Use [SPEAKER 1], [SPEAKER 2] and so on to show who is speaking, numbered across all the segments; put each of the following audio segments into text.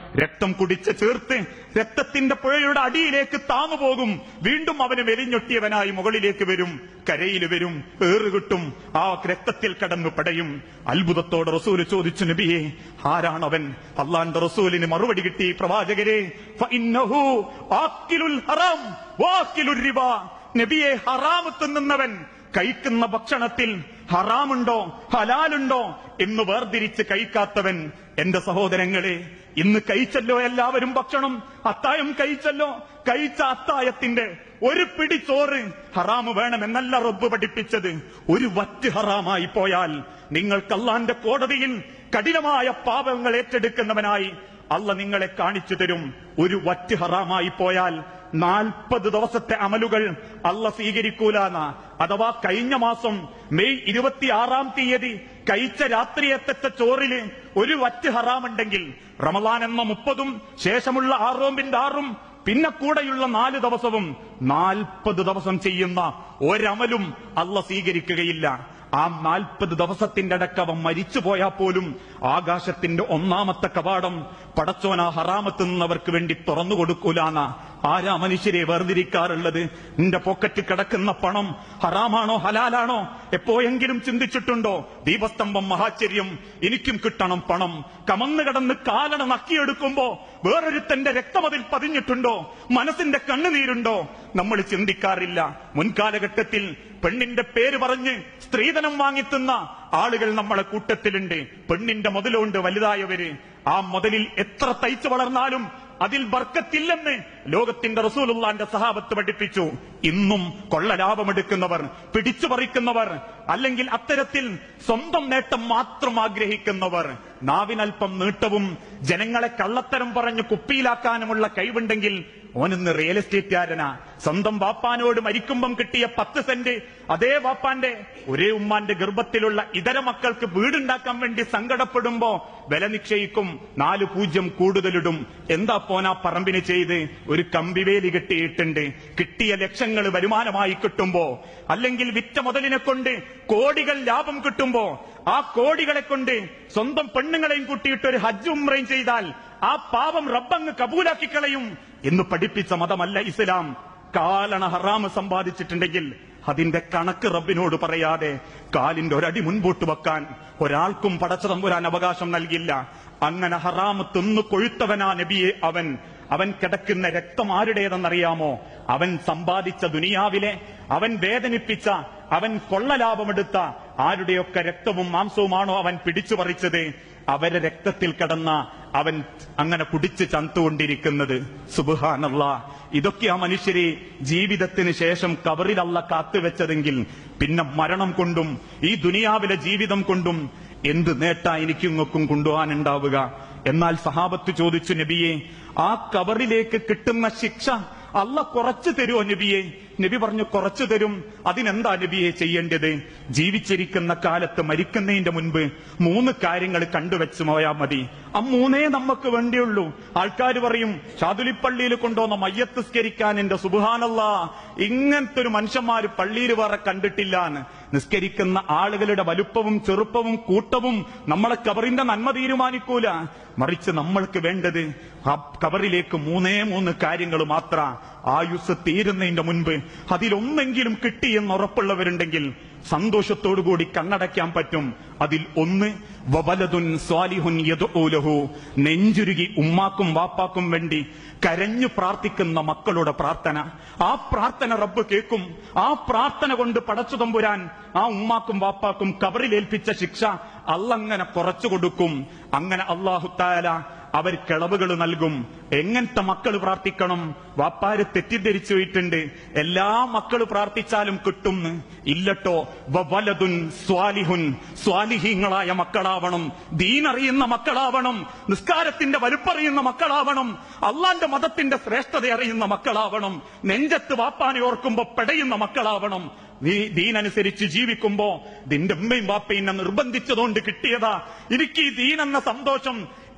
[SPEAKER 1] രക്തം കുടിച്ച് ചേർത്ത് രക്തത്തിന്റെ പുഴയുടെ അടിയിലേക്ക് താന്നു പോകും വീണ്ടും അവന് മെലിഞ്ഞൊട്ടിയവനായി മുകളിലേക്ക് വരും കരയിൽ വരും ഏറ് കിട്ടും ആ രക്തത്തിൽ കടന്നു പടയും അത്ഭുതത്തോടെ റസൂല് ചോദിച്ചു നബിയെ ആരാണവൻ അള്ളാന്റെ റസൂലിന് മറുപടി കിട്ടി പ്രവാചകരെ ഫഇന്നഹു ആക്കിലുൽ ഹറാം വാക്കിലുൽ റിബ നബിയെ ഹറാമ് തിന്നുന്നവൻ കഴിക്കുന്ന ഭക്ഷണത്തിൽ ഹറാമുണ്ടോ ഹലാലുണ്ടോ എന്ന് വേർതിരിച്ച് കഴിക്കാത്തവൻ എന്റെ സഹോദരങ്ങളെ ഇന്ന് കഴിച്ചല്ലോ എല്ലാവരും ഭക്ഷണം അത്തായം കഴിച്ചല്ലോ കഴിച്ച അത്തായത്തിന്റെ ഒരു പിടി ചോറ് ഹറാമ് വേണമെന്നല്ല റബ്ബ് പഠിപ്പിച്ചത് ഒരു വറ്റ് ഹറാമായി പോയാൽ നിങ്ങൾക്ക് അള്ളാന്റെ കോടതിയിൽ കഠിനമായ പാപങ്ങൾ ഏറ്റെടുക്കുന്നവനായി അല്ല നിങ്ങളെ കാണിച്ചു തരും ഒരു വറ്റ് ഹറാമായി പോയാൽ നാൽപ്പത് ദിവസത്തെ അമലുകൾ അല്ല സ്വീകരിക്കൂലെന്ന അഥവാ കഴിഞ്ഞ മാസം മെയ് ഇരുപത്തിയാറാം തീയതി കഴിച്ച രാത്രിയത്തെ ചോറില് ഒരു വറ്റ് ഹറാമുണ്ടെങ്കിൽ റമദാൻ എന്ന മുപ്പതും ശേഷമുള്ള ആറോമ്പിന്റെ ആറും പിന്നെ കൂടെയുള്ള നാല് ദിവസവും നാൽപ്പത് ദിവസം ചെയ്യുന്ന ഒരമലും അല്ല സ്വീകരിക്കുകയില്ല ആ നാൽപ്പത് ദിവസത്തിന്റെ അടക്കവൻ മരിച്ചു പോയാൽ പോലും ആകാശത്തിന്റെ ഒന്നാമത്തെ കവാടം പടച്ചോന ഹറാമത്ത് നിന്നവർക്ക് വേണ്ടി തുറന്നു കൊടുക്കൂലാന്ന ആരാ മനുഷ്യരെ വേർതിരിക്കാറുള്ളത് നിന്റെ പോക്കറ്റിൽ കിടക്കുന്ന പണം ഹറാമാണോ ഹലാലാണോ എപ്പോയെങ്കിലും ചിന്തിച്ചിട്ടുണ്ടോ ദീപസ്തംഭം മഹാചര്യം എനിക്കും കിട്ടണം പണം കമന്ന് കിടന്ന് കാലണ നക്കിയെടുക്കുമ്പോ വേറൊരുത്തന്റെ രക്തം അതിൽ പതിഞ്ഞിട്ടുണ്ടോ മനസ്സിന്റെ കണ്ണുനീരുണ്ടോ നമ്മൾ ചിന്തിക്കാറില്ല മുൻകാലഘട്ടത്തിൽ പെണ്ണിന്റെ പേര് പറഞ്ഞ് സ്ത്രീധനം വാങ്ങിത്തുന്ന ആളുകൾ നമ്മളെ കൂട്ടത്തിലുണ്ട് പെണ്ണിന്റെ മുതലുണ്ട് വലുതായവര് ആ മുതലിൽ എത്ര തയ്ച്ചു വളർന്നാലും അതിൽ ബർക്കത്തില്ലെന്ന് ലോകത്തിന്റെ റസൂലുള്ളാന്റെ സഹാബത്ത് പഠിപ്പിച്ചു ഇന്നും കൊള്ള ലാഭമെടുക്കുന്നവർ പിടിച്ചു പറിക്കുന്നവർ അല്ലെങ്കിൽ അത്തരത്തിൽ സ്വന്തം നേട്ടം മാത്രം ആഗ്രഹിക്കുന്നവർ നാവിനൽപ്പം നീട്ടവും ജനങ്ങളെ കള്ളത്തരം പറഞ്ഞ് കുപ്പിയിലാക്കാനുമുള്ള കഴിവുണ്ടെങ്കിൽ ഓനിന്ന് റിയൽ എസ്റ്റേറ്റുകാരനാ സ്വന്തം വാപ്പാനോട് മരിക്കുമ്പം കിട്ടിയ പത്ത് സെന്റ് അതേ വാപ്പാന്റെ ഒരേ ഉമ്മാന്റെ ഗർഭത്തിലുള്ള ഇതര മക്കൾക്ക് വീടുണ്ടാക്കാൻ വേണ്ടി സങ്കടപ്പെടുമ്പോ വില നിശ്ചയിക്കും നാല് പൂജ്യം കൂടുതലിടും എന്താ പോനാ പറമ്പിന് ചെയ്ത് ഒരു കമ്പിവേലി കെട്ടിയിട്ടുണ്ട് കിട്ടിയ ലക്ഷങ്ങൾ വരുമാനമായി കിട്ടുമ്പോ അല്ലെങ്കിൽ വിറ്റ മുതലിനെ കൊണ്ട് കോടികൾ ലാഭം കിട്ടുമ്പോ ആ കോടികളെ കൊണ്ട് സ്വന്തം പെണ്ണുങ്ങളെയും കൂട്ടിയിട്ട് ഒരു ഹജ്ജ് ഉംറയും ചെയ്താൽ ആ പാപം റബ്ബങ്ങ് കബൂലാക്കി കളയും എന്ന് പഠിപ്പിച്ച മതമല്ല ഇസ്ലാം കാലണ ഹറാമ് സമ്പാദിച്ചിട്ടുണ്ടെങ്കിൽ അതിന്റെ കണക്ക് റബ്ബിനോട് പറയാതെ കാലിന്റെ ഒരടി മുൻപോട്ട് വെക്കാൻ ഒരാൾക്കും പടച്ച തമ്പുരാൻ അവകാശം നൽകില്ല അങ്ങനെ ഹറാമ് തിന്നു കൊഴുത്തവനാ നബിയെ അവൻ അവൻ കിടക്കുന്ന രക്തം ആരുടേതെന്നറിയാമോ അവൻ സമ്പാദിച്ച ദുനിയാവിലെ അവൻ വേദനിപ്പിച്ച അവൻ കൊള്ളലാഭമെടുത്ത ആരുടെയൊക്കെ രക്തവും മാംസവുമാണോ അവൻ പിടിച്ചു പറിച്ചത് അവരെ രക്തത്തിൽ കിടന്ന അവൻ അങ്ങനെ കുടിച്ച് ചന്തുകൊണ്ടിരിക്കുന്നത് സുബുഹാനല്ല ഇതൊക്കെ ആ മനുഷ്യരെ ജീവിതത്തിന് ശേഷം കബറിലല്ല കാത്തുവെച്ചതെങ്കിൽ പിന്നെ മരണം കൊണ്ടും ഈ ദുനിയാവിലെ ജീവിതം കൊണ്ടും എന്ത് നേട്ടാ എനിക്കിങ്ങൊക്കും കൊണ്ടുപോകാനുണ്ടാവുക എന്നാൽ സഹാബത്ത് ചോദിച്ചു നബിയെ ആ കബറിലേക്ക് കിട്ടുന്ന ശിക്ഷ അല്ല കുറച്ചു തരുമോ നബിയെ നബി പറഞ്ഞു കുറച്ചു തരും അതിനെന്താ നബിയെ ചെയ്യേണ്ടത് ജീവിച്ചിരിക്കുന്ന കാലത്ത് മരിക്കുന്നതിന്റെ മുൻപ് മൂന്ന് കാര്യങ്ങൾ കണ്ടുവെച്ച് പോയാൽ മതി ആ മൂന്നേ നമുക്ക് വേണ്ടിയുള്ളൂ ആൾക്കാർ പറയും ഷാതുലിപ്പള്ളിയിൽ കൊണ്ടുവന്ന മയ്യത്ത് സ്കരിക്കാൻ എന്റെ സുബാനല്ല ഇങ്ങനത്തെ ഒരു മനുഷ്യന്മാര് പള്ളിയിൽ വേറെ കണ്ടിട്ടില്ല എന്ന് നിസ്കരിക്കുന്ന ആളുകളുടെ വലുപ്പവും ചെറുപ്പവും കൂട്ടവും നമ്മളെ കബറിന്റെ നന്മ തീരുമാനിക്കൂല മറിച്ച് നമ്മൾക്ക് വേണ്ടത് ആ കബറിലേക്ക് മൂന്നേ മൂന്ന് കാര്യങ്ങൾ മാത്ര ആയുസ് തീരുന്നതിന്റെ മുൻപ് അതിലൊന്നെങ്കിലും കിട്ടിയെന്ന് ഉറപ്പുള്ളവരുണ്ടെങ്കിൽ സന്തോഷത്തോടുകൂടി കണ്ണടയ്ക്കാൻ പറ്റും അതിൽ ഒന്ന് വവലതുൻ സ്വാലിഹുൻ യദുലഹു നെഞ്ചുരുകി ഉമ്മാക്കും വാപ്പാക്കും വേണ്ടി കരഞ്ഞു പ്രാർത്ഥിക്കുന്ന മക്കളുടെ പ്രാർത്ഥന ആ പ്രാർത്ഥന റബ്ബ് കേൾക്കും ആ പ്രാർത്ഥന കൊണ്ട് പടച്ചു തമ്പുരാൻ ആ ഉമ്മാക്കും വാപ്പാക്കും കബറിലേൽപ്പിച്ച ശിക്ഷ അല്ലങ്ങനെ കുറച്ചു കൊടുക്കും അങ്ങനെ അള്ളാഹു താല അവർ കിളവുകൾ നൽകും എങ്ങനത്തെ മക്കൾ പ്രാർത്ഥിക്കണം വാപ്പാര് തെറ്റിദ്ധരിച്ചു പോയിട്ടുണ്ട് എല്ലാ മക്കൾ പ്രാർത്ഥിച്ചാലും കിട്ടും ഇല്ലട്ടോ വവലതുൻ സ്വാലിഹുൻ സ്വാലിഹീങ്ങളായ മക്കളാവണം ദീനറിയുന്ന മക്കളാവണം നിസ്കാരത്തിന്റെ വലുപ്പറിയുന്ന മക്കളാവണം അള്ളാന്റെ മതത്തിന്റെ ശ്രേഷ്ഠത അറിയുന്ന മക്കളാവണം നെഞ്ചത്ത് വാപ്പാനെ ഓർക്കുമ്പോ പെടയുന്ന മക്കളാവണം നീ ദീനനുസരിച്ച് ജീവിക്കുമ്പോ നിന്റെ ഉമ്മയും വാപ്പയും എന്നെ നിർബന്ധിച്ചതുകൊണ്ട് കിട്ടിയതാ എനിക്ക് ഈ ദീനെന്ന സന്തോഷം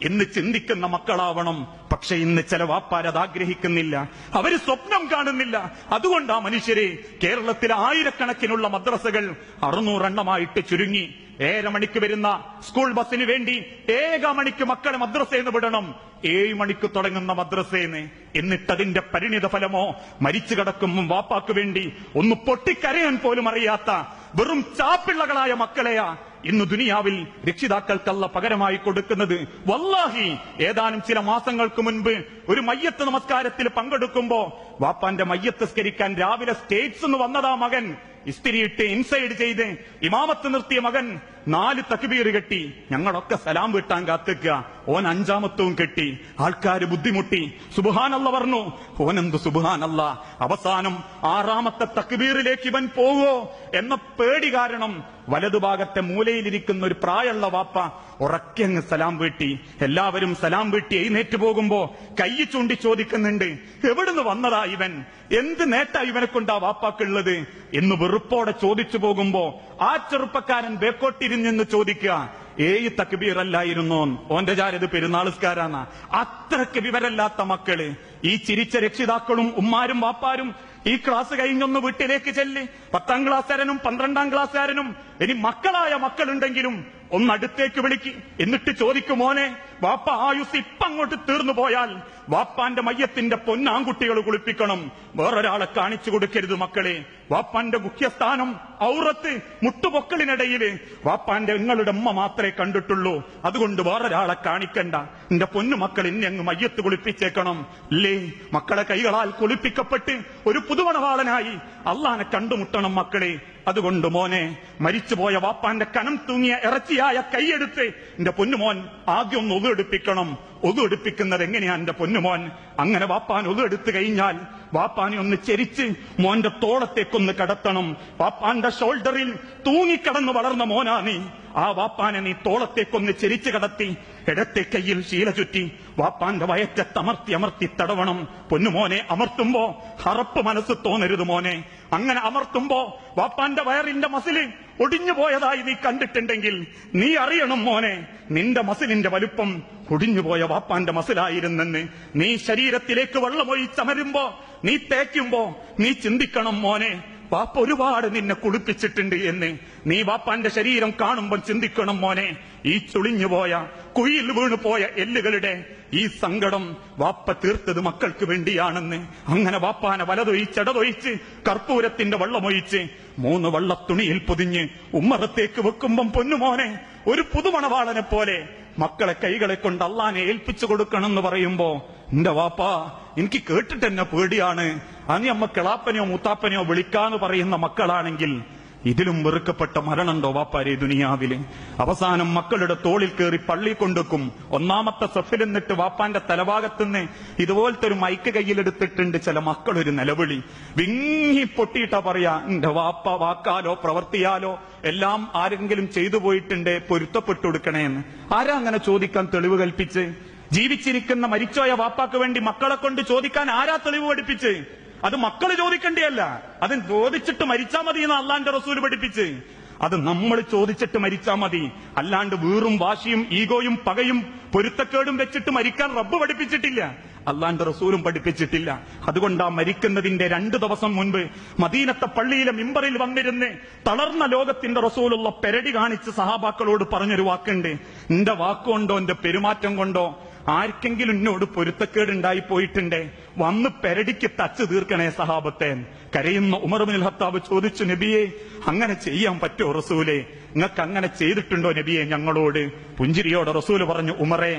[SPEAKER 1] എന്ന് ചിന്തിക്കുന്ന മക്കളാവണം പക്ഷെ ഇന്ന് ചില വാപ്പാരത് ആഗ്രഹിക്കുന്നില്ല അവര് സ്വപ്നം കാണുന്നില്ല അതുകൊണ്ട് ആ മനുഷ്യരെ കേരളത്തിലെ ആയിരക്കണക്കിനുള്ള മദ്രസകൾ അറുന്നൂറെണ്ണമായിട്ട് ചുരുങ്ങി ഏഴര മണിക്ക് വരുന്ന സ്കൂൾ ബസ്സിന് വേണ്ടി ഏക മണിക്ക് മക്കളെ മദ്രസയെന്ന് വിടണം ഏഴ് മണിക്ക് തുടങ്ങുന്ന മദ്രസയെന്ന് എന്നിട്ടതിന്റെ പരിണിത ഫലമോ മരിച്ചു കിടക്കുമ്പോൾ വാപ്പാക്ക് വേണ്ടി ഒന്ന് പൊട്ടിക്കരയാൻ പോലും അറിയാത്ത വെറും ചാപ്പിള്ളകളായ മക്കളെയാ ഇന്ന് ദുനിയാവിൽ രക്ഷിതാക്കൾക്കല്ല പകരമായി കൊടുക്കുന്നത് വല്ലാഹി ഏതാനും ചില മാസങ്ങൾക്ക് മുൻപ് ഒരു മയ്യത്ത് നമസ്കാരത്തിൽ പങ്കെടുക്കുമ്പോ വാപ്പാന്റെ മയ്യത്ത് സ്കരിക്കാൻ രാവിലെ സ്റ്റേറ്റ്സ് എന്ന് വന്നതാ മകൻ ഇസ്തിരിയിട്ട് ഇൻസൈഡ് ചെയ്ത് ഇമാമത്ത് നിർത്തിയ മകൻ നാല് തക്ബീർ കെട്ടി ഞങ്ങളൊക്കെ സലാം വീട്ടാൻ കാത്തുക ഓൻ അഞ്ചാമത്തവും കെട്ടി ആൾക്കാര് ബുദ്ധിമുട്ടി സുബാനല്ല പറഞ്ഞു ഓനെന്ത് സുബാനല്ല അവസാനം ആറാമത്തെ തക്ബീറിലേക്ക് ഇവൻ പോവോ എന്ന പേടി കാരണം വലതുഭാഗത്തെ മൂലയിലിരിക്കുന്ന ഒരു പ്രായമുള്ള വാപ്പ ഉറക്കെ അങ്ങ് സലാം വീട്ടി എല്ലാവരും സലാം വീട്ടി എഴുന്നേറ്റ് പോകുമ്പോ കൈ ചൂണ്ടി ചോദിക്കുന്നുണ്ട് എവിടുന്ന് വന്നതാ ഇവൻ എന്ത് നേട്ടാ ഇവനെ കൊണ്ടാ വാപ്പാക്കുള്ളത് എന്ന് വെറുപ്പോടെ ചോദിച്ചു പോകുമ്പോ ആ ചെറുപ്പക്കാരൻ ബേക്കോട്ടിരിഞ്ഞെന്ന് ചോദിക്കുക ഏഴ് തക്ബീർ അല്ലായിരുന്നു ഓന്റെ ജാരത് പെരുന്നാളുസ്കാരാന്ന അത്രക്ക് വിവരല്ലാത്ത മക്കള് ഈ ചിരിച്ച രക്ഷിതാക്കളും ഉമ്മാരും വാപ്പാരും ഈ ക്ലാസ് കഴിഞ്ഞൊന്ന് വീട്ടിലേക്ക് ചെല്ല് പത്താം ക്ലാസ്സുകാരനും പന്ത്രണ്ടാം ക്ലാസ്സുകാരനും ഇനി മക്കളായ മക്കളുണ്ടെങ്കിലും ഒന്ന് അടുത്തേക്ക് വിളിക്ക് എന്നിട്ട് ചോദിക്കും മോനെ വാപ്പ ആയുസ് ഇപ്പം അങ്ങോട്ട് തീർന്നു പോയാൽ വാപ്പാന്റെ മയ്യത്തിന്റെ പൊന്നാൺകുട്ടികൾ കുളിപ്പിക്കണം വേറൊരാളെ കാണിച്ചു കൊടുക്കരുത് മക്കളെ വാപ്പാന്റെ മുഖ്യസ്ഥാനം ഔറത്ത് മുട്ടുപൊക്കളിനിടയില് വാപ്പാന്റെ നിങ്ങളുടെ ഉമ്മ മാത്രമേ കണ്ടിട്ടുള്ളൂ അതുകൊണ്ട് വേറൊരാളെ കാണിക്കണ്ട എന്റെ പൊന്നു മക്കൾ ഇന്നെ അങ്ങ് മയ്യത്ത് കുളിപ്പിച്ചേക്കണം ഇല്ലേ മക്കളെ കൈകളാൽ കുളിപ്പിക്കപ്പെട്ട് ഒരു പുതുമണവാളനായി അള്ളാനെ കണ്ടുമുട്ടണം മക്കളെ അതുകൊണ്ട് മോനെ മരിച്ചുപോയ വാപ്പാന്റെ കനം തൂങ്ങിയ ഇറച്ചിയായ കൈയെടുത്ത് എന്റെ പൊന്നുമോൻ ആദ്യം ഒന്ന് ഒതുഎടുപ്പിക്കണം ഒതുഎടുപ്പിക്കുന്നത് എങ്ങനെയാ എന്റെ പൊന്നുമോൻ അങ്ങനെ വാപ്പാൻ ഒതുഎടുത്തു കഴിഞ്ഞാൽ വാപ്പാനെ ഒന്ന് ചെരിച്ച് മോന്റെ തോളത്തേക്കൊന്ന് കടത്തണം വാപ്പാന്റെ ഷോൾഡറിൽ തൂങ്ങിക്കടന്ന് വളർന്ന മോനാ നീ ആ വാപ്പാനെ നീ തോളത്തേക്കൊന്ന് ചെരിച്ചു കടത്തി ഇടത്തെ കയ്യിൽ ശീല ചുറ്റി വാപ്പാന്റെ വയറ്റത്തമർത്തി അമർത്തി തടവണം പൊന്നുമോനെ അമർത്തുമ്പോ ഹറപ്പ് മനസ്സ് തോന്നരുത് മോനെ അങ്ങനെ അമർത്തുമ്പോ വാപ്പാന്റെ വയറിന്റെ മസില് ഒടിഞ്ഞു പോയതായി നീ കണ്ടിട്ടുണ്ടെങ്കിൽ നീ അറിയണം മോനെ നിന്റെ മസിലിന്റെ വലുപ്പം ഒടിഞ്ഞുപോയ വാപ്പാന്റെ മസിലായിരുന്നെന്ന് നീ ശരീരത്തിലേക്ക് വെള്ളമൊഴിച്ചമരുമ്പോ നീ തേക്കുമ്പോ നീ ചിന്തിക്കണം മോനെ വാപ്പ ഒരുപാട് നിന്നെ കുളിപ്പിച്ചിട്ടുണ്ട് എന്ന് നീ വാപ്പാന്റെ ശരീരം കാണുമ്പോൾ ചിന്തിക്കണം മോനെ ഈ ചുളിഞ്ഞുപോയ കുയിൽ വീണു പോയ എല്ലുകളുടെ ഈ സങ്കടം വാപ്പ തീർത്തത് മക്കൾക്ക് വേണ്ടിയാണെന്ന് അങ്ങനെ വാപ്പാനെ വലതൊഴിച്ചടതൊഴിച്ച് കർപ്പൂരത്തിന്റെ വെള്ളമൊഴിച്ച് മൂന്ന് വള്ളത്തുണിയിൽ പൊതിഞ്ഞ് ഉമ്മറത്തേക്ക് വെക്കുമ്പം പൊന്നുമോനെ ഒരു പുതുമണവാളനെ പോലെ മക്കളെ കൈകളെ കൊണ്ട് അള്ളാനെ ഏൽപ്പിച്ചു കൊടുക്കണം എന്ന് പറയുമ്പോ എന്റെ വാപ്പാ എനിക്ക് കേട്ടിട്ട് എന്നെ പേടിയാണ് അനി അമ്മ കിളാപ്പനെയോ മുത്താപ്പനെയോ വിളിക്കാന്ന് പറയുന്ന മക്കളാണെങ്കിൽ ഇതിലും വെറുക്കപ്പെട്ട മരണമുണ്ടോ വാപ്പാരെ ദുനിയാവില് അവസാനം മക്കളുടെ തോളിൽ കയറി പള്ളി കൊണ്ടുക്കും ഒന്നാമത്തെ സഫിൽ നിന്നിട്ട് വാപ്പാന്റെ തലഭാഗത്തുനിന്ന് ഇതുപോലത്തെ ഒരു മൈക്ക് കയ്യിലെടുത്തിട്ടുണ്ട് ചില മക്കളൊരു നിലവിളി വിങ്ങി പൊട്ടിയിട്ടാ പറയാ എന്റെ വാപ്പ വാക്കാലോ പ്രവർത്തിയാലോ എല്ലാം ആരെങ്കിലും ചെയ്തു പോയിട്ടുണ്ട് പൊരുത്തപ്പെട്ടു കൊടുക്കണേന്ന് ആരാ അങ്ങനെ ചോദിക്കാൻ തെളിവ് കൽപ്പിച്ച് ജീവിച്ചിരിക്കുന്ന മരിച്ചോയ വാപ്പാക്ക് വേണ്ടി മക്കളെ കൊണ്ട് ചോദിക്കാൻ ആരാ തെളിവ് പഠിപ്പിച്ച് അത് മക്കള് ചോദിക്കേണ്ടിയല്ല അത് ചോദിച്ചിട്ട് മരിച്ചാ മതി എന്ന് അള്ളാന്റെ റസൂല് പഠിപ്പിച്ച് അത് നമ്മൾ ചോദിച്ചിട്ട് മരിച്ചാ മതി അല്ലാണ്ട് വീറും വാശിയും ഈഗോയും പകയും പൊരുത്തക്കേടും വെച്ചിട്ട് മരിക്കാൻ റബ്ബ് പഠിപ്പിച്ചിട്ടില്ല അള്ളാന്റെ റസൂലും പഠിപ്പിച്ചിട്ടില്ല അതുകൊണ്ട് ആ മരിക്കുന്നതിന്റെ രണ്ടു ദിവസം മുൻപ് മദീനത്തെ പള്ളിയിലെ മിമ്പറിൽ വന്നിരുന്ന് തളർന്ന ലോകത്തിന്റെ റസൂലുള്ള പെരടി കാണിച്ച് സഹാബാക്കളോട് പറഞ്ഞൊരു വാക്കുണ്ട് എന്റെ വാക്കുകൊണ്ടോ എന്റെ പെരുമാറ്റം കൊണ്ടോ ആർക്കെങ്കിലും എന്നോട് പൊരുത്തക്കേടുണ്ടായി പോയിട്ടുണ്ടേ വന്ന് പെരടിക്ക് തച്ചു തീർക്കണേ സഹാബത്തെ കരയുന്ന ഉമർബിൻ ഹത്താബ് ചോദിച്ചു നബിയെ അങ്ങനെ ചെയ്യാൻ പറ്റുമോ റസൂലെ നിങ്ങൾക്ക് അങ്ങനെ ചെയ്തിട്ടുണ്ടോ നബിയെ ഞങ്ങളോട് പുഞ്ചിരിയോട് റസൂല് പറഞ്ഞു ഉമറെ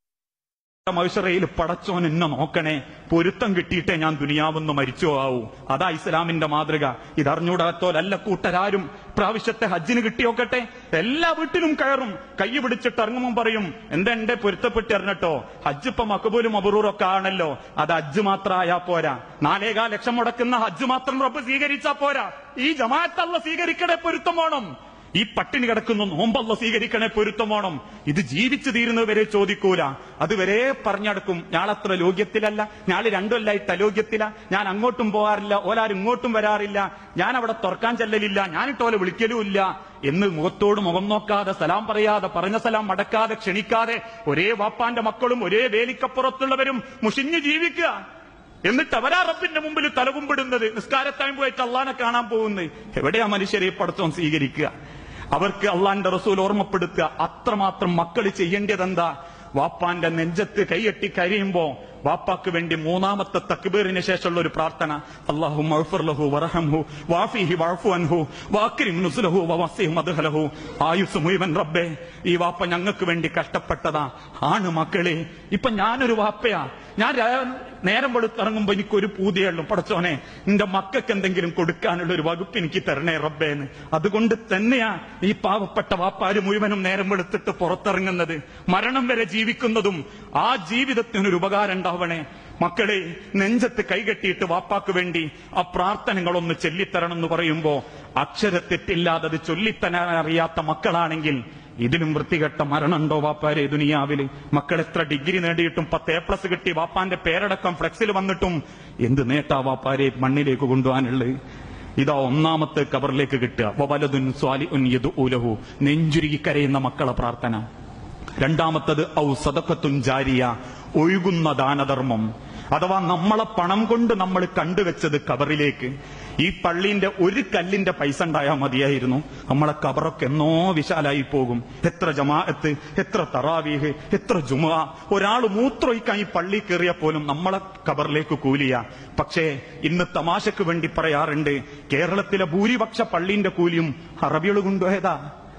[SPEAKER 1] മൗഷറയിൽ പടച്ചോൻ എന്നെ നോക്കണേ പൊരുത്തം കിട്ടിയിട്ടേ ഞാൻ ദുനിയാവെന്ന് മരിച്ചോ ആവൂ അതാ ഇസ്ലാമിന്റെ മാതൃക ഇതറിഞ്ഞൂടാത്തോലല്ല കൂട്ടരാരും പ്രാവശ്യത്തെ ഹജ്ജിന് കിട്ടിയോക്കട്ടെ എല്ലാ വീട്ടിലും കയറും കൈ പിടിച്ചിട്ട് ഇറങ്ങുമ്പോൾ പറയും എന്താ എന്റെ പൊരുത്തപ്പെട്ട് ഇറങ്ങട്ടോ ഹജ്ജ് ഇപ്പൊ മക്കബൂലും അബറൂറൊക്കെ ആണല്ലോ അത് ഹജ്ജ് മാത്രമായാ പോരാ നാലേകാ ലക്ഷം മുടക്കുന്ന ഹജ്ജ് മാത്രം റബ്ബ് സ്വീകരിച്ചാ പോരാ ഈ ജമാഅത്തല്ല സ്വീകരിക്കടെ പൊരുത്തം വേണം ഈ പട്ടിണി കിടക്കുന്നു നോമ്പല്ല സ്വീകരിക്കണേ പൊരുത്തം വേണം ഇത് ജീവിച്ചു തീരുന്നവരെ ചോദിക്കൂല അതുവരെ പറഞ്ഞടക്കും ഞാളത്ര ലോക്യത്തിലല്ല ഞാൻ രണ്ടുമല്ലായിട്ട് അലോക്യത്തില ഞാൻ അങ്ങോട്ടും പോകാറില്ല ഓലാരും ഇങ്ങോട്ടും വരാറില്ല ഞാൻ അവിടെ തുറക്കാൻ ചെല്ലലില്ല ഞാനിട്ടോലെ വിളിക്കലുമില്ല എന്ന് മുഖത്തോട് മുഖം നോക്കാതെ സലാം പറയാതെ പറഞ്ഞ സലാം മടക്കാതെ ക്ഷണിക്കാതെ ഒരേ വാപ്പാന്റെ മക്കളും ഒരേ വേലിക്കപ്പുറത്തുള്ളവരും മുഷിഞ്ഞു ജീവിക്കുക എന്നിട്ട് അവരാ റബ്ബിന്റെ മുമ്പിൽ തലകുമ്പിടുന്നത് നിസ്കാരത്തായും പോയിട്ട് അള്ളാനെ കാണാൻ പോകുന്നത് എവിടെയാ മനുഷ്യരെ ഈ പടത്തം സ്വീകരിക്കുക അവർക്ക് അള്ളാന്റെ റസൂൽ ഓർമ്മപ്പെടുത്തുക അത്രമാത്രം മക്കൾ ചെയ്യേണ്ടതെന്താ വാപ്പാന്റെ നെഞ്ചത്ത് കൈയെട്ടി കരയുമ്പോ വാപ്പാക്ക് വേണ്ടി മൂന്നാമത്തെ തക്ബീറിന് ശേഷമുള്ള ഒരു പ്രാർത്ഥന അള്ളാഹു മഴഫുർലഹു വറഹംഹു വാഫിഹി വഴഫു അൻഹു വാക്രിം നുസ്ലഹു വവസിഹു മദ്ഹലഹു ആയുസ് മുഴുവൻ റബ്ബേ ഈ വാപ്പ ഞങ്ങൾക്ക് വേണ്ടി കഷ്ടപ്പെട്ടതാ ആണ് മക്കളെ ഇപ്പൊ ഞാനൊരു വാപ്പയാ ഞാൻ രാ- നേരം വെളുത്തിറങ്ങുമ്പോ എനിക്കൊരു പൂതിയുള്ളൂ പടച്ചോനെ എന്റെ മക്കൾക്ക് എന്തെങ്കിലും കൊടുക്കാനുള്ള ഒരു വകുപ്പ് എനിക്ക് തരണേ റബ്ബേന്ന് അതുകൊണ്ട് തന്നെയാ ഈ പാവപ്പെട്ട വാപ്പാര് മുഴുവനും നേരം വെളുത്തിട്ട് പുറത്തിറങ്ങുന്നത് മരണം വരെ ജീവിക്കുന്നതും ആ ജീവിതത്തിനൊരു ഉപകാരം ഉണ്ടാവണേ മക്കളെ നെഞ്ചത്ത് കൈകെട്ടിയിട്ട് വാപ്പാക്ക് വേണ്ടി ആ പ്രാർത്ഥനകളൊന്ന് ചൊല്ലിത്തരണം എന്ന് പറയുമ്പോ അക്ഷരത്തെറ്റില്ലാതെ അത് ചൊല്ലിത്തരാൻ അറിയാത്ത മക്കളാണെങ്കിൽ ഇതിലും വൃത്തികെട്ട മരണമുണ്ടോ വാപ്പാരെ ദുനിയാവില് മക്കൾ എത്ര ഡിഗ്രി നേടിയിട്ടും പത്ത് എ പ്ലസ് കിട്ടി വാപ്പാന്റെ പേരടക്കം ഫ്ലെക്സിൽ വന്നിട്ടും എന്ത് നേട്ടാ വാപ്പാരെ മണ്ണിലേക്ക് കൊണ്ടുപോകാനുള്ളത് ഇതാ ഒന്നാമത്തെ കബറിലേക്ക് കിട്ടുക വലതുൻ സ്വാലി ഉൻ യദുഊലഹു നെഞ്ചുരുകി കരയുന്ന മക്കളെ പ്രാർത്ഥന രണ്ടാമത്തത് ഔ സദക്കത്തുൻ ജാരിയ ഒഴുകുന്ന ദാനധർമ്മം അഥവാ നമ്മളെ പണം കൊണ്ട് നമ്മൾ കണ്ടുവച്ചത് കബറിലേക്ക് ഈ പള്ളിന്റെ ഒരു കല്ലിന്റെ പൈസ ഉണ്ടായാൽ മതിയായിരുന്നു നമ്മളെ കബറൊക്കെ എന്നോ വിശാലായി പോകും എത്ര ജമാഅത്ത് എത്ര തറാവീഹ് എത്ര ജുമ ഒരാൾ മൂത്രമൊഴിക്കാൻ ഈ പള്ളി കയറിയ പോലും നമ്മളെ കബറിലേക്ക് കൂലിയ പക്ഷേ ഇന്ന് തമാശക്ക് വേണ്ടി പറയാറുണ്ട് കേരളത്തിലെ ഭൂരിപക്ഷ പള്ളിന്റെ കൂലിയും അറബികൾ കൊണ്ടുപോയതാ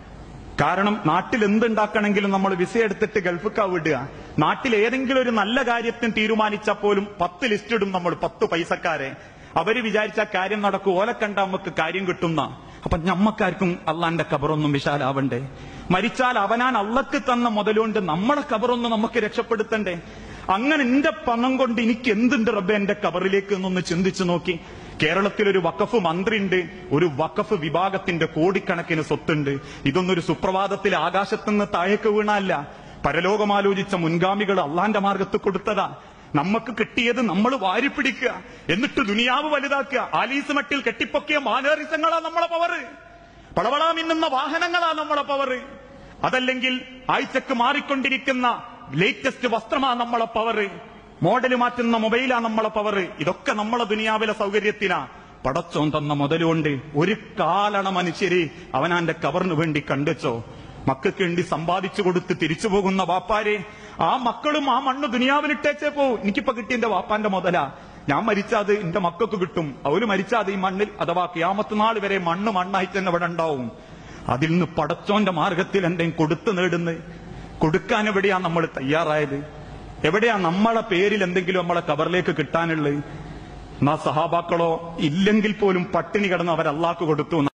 [SPEAKER 1] കാരണം നാട്ടിൽ എന്തുണ്ടാക്കണമെങ്കിലും നമ്മൾ വിസ എടുത്തിട്ട് ഗൾഫിക്കാ വിടുക നാട്ടിൽ ഏതെങ്കിലും ഒരു നല്ല കാര്യത്തിന് തീരുമാനിച്ചാൽ പോലും പത്ത് ലിസ്റ്റ് ഇടും നമ്മൾ പത്ത് പൈസക്കാരെ അവര് വിചാരിച്ച കാര്യം നടക്കും ഓലെ കണ്ട നമുക്ക് കാര്യം കിട്ടുന്ന അപ്പൊ ഞമ്മക്കാർക്കും അള്ളാന്റെ കബറൊന്നും വിശാലാവണ്ടേ മരിച്ചാൽ അവനാൻ അള്ളക്ക് തന്ന മുതലുകൊണ്ട് നമ്മളെ കബറൊന്ന് നമുക്ക് രക്ഷപ്പെടുത്തണ്ടേ അങ്ങനെ എന്റെ പണം കൊണ്ട് എനിക്ക് എന്തുണ്ട് റബ്ബെ എന്റെ കബറിലേക്ക് എന്നൊന്ന് ചിന്തിച്ചു നോക്കി കേരളത്തിൽ ഒരു വഖഫ് മന്ത്രിയുണ്ട് ഒരു വഖഫ് വിഭാഗത്തിന്റെ കോടിക്കണക്കിന് സ്വത്തുണ്ട് ഇതൊന്നും ഒരു സുപ്രഭാതത്തിൽ ആകാശത്തുനിന്ന് താഴേക്ക് വീണല്ല പരലോകമാലോചിച്ച മുൻഗാമികൾ അള്ളാന്റെ മാർഗത്ത് കൊടുത്തതാ നമുക്ക് കിട്ടിയത് നമ്മൾ വാരിപ്പിടിക്കുക എന്നിട്ട് ദുനിയാവ് വലുതാക്കുക ആലീസ് മട്ടിൽ കെട്ടിപ്പൊക്കിയ മാനേറിസങ്ങളാ നമ്മളെ പവറ് പളവളാ മിന്നുന്ന വാഹനങ്ങളാ നമ്മളെ പവറ് അതല്ലെങ്കിൽ ആഴ്ചക്ക് മാറിക്കൊണ്ടിരിക്കുന്ന ലേറ്റസ്റ്റ് വസ്ത്രമാ നമ്മളെ പവറ് മോഡൽ മാറ്റുന്ന മൊബൈലാ നമ്മളെ പവറ് ഇതൊക്കെ നമ്മളെ ദുനിയാവിലെ സൗകര്യത്തിനാ പടച്ചോൻ തന്ന മുതലുകൊണ്ട് ഒരു കാലണ മനുഷ്യര് അവനാന്റെ കവറിന് വേണ്ടി കണ്ടുവച്ചോ മക്കൾക്ക് വേണ്ടി സമ്പാദിച്ചു കൊടുത്ത് തിരിച്ചു പോകുന്ന വാപ്പാരെ ആ മക്കളും ആ മണ്ണ് ദുനിയാവിലിട്ടേച്ചേ പോവും എനിക്കിപ്പോ കിട്ടിയ എന്റെ വാപ്പാന്റെ മുതലാ ഞാൻ മരിച്ചാത് എന്റെ മക്കൾക്ക് കിട്ടും അവര് മരിച്ചാത് ഈ മണ്ണിൽ അഥവാ ക്യാമത്ത് നാൾ വരെ മണ്ണ് മണ്ണായിട്ട് തന്നെ ഇവിടെ ഉണ്ടാവും അതിൽ നിന്ന് പടച്ചോന്റെ മാർഗത്തിൽ എന്തെങ്കിലും കൊടുത്തു നേടുന്നത് കൊടുക്കാൻ എവിടെയാ നമ്മൾ തയ്യാറായത് എവിടെയാ നമ്മളെ പേരിൽ എന്തെങ്കിലും നമ്മളെ കബറിലേക്ക് കിട്ടാനുള്ളത് എന്നാ സഹാബാക്കളോ ഇല്ലെങ്കിൽ പോലും പട്ടിണി കിടന്ന് അവർ അള്ളാക്ക് കൊടുത്തു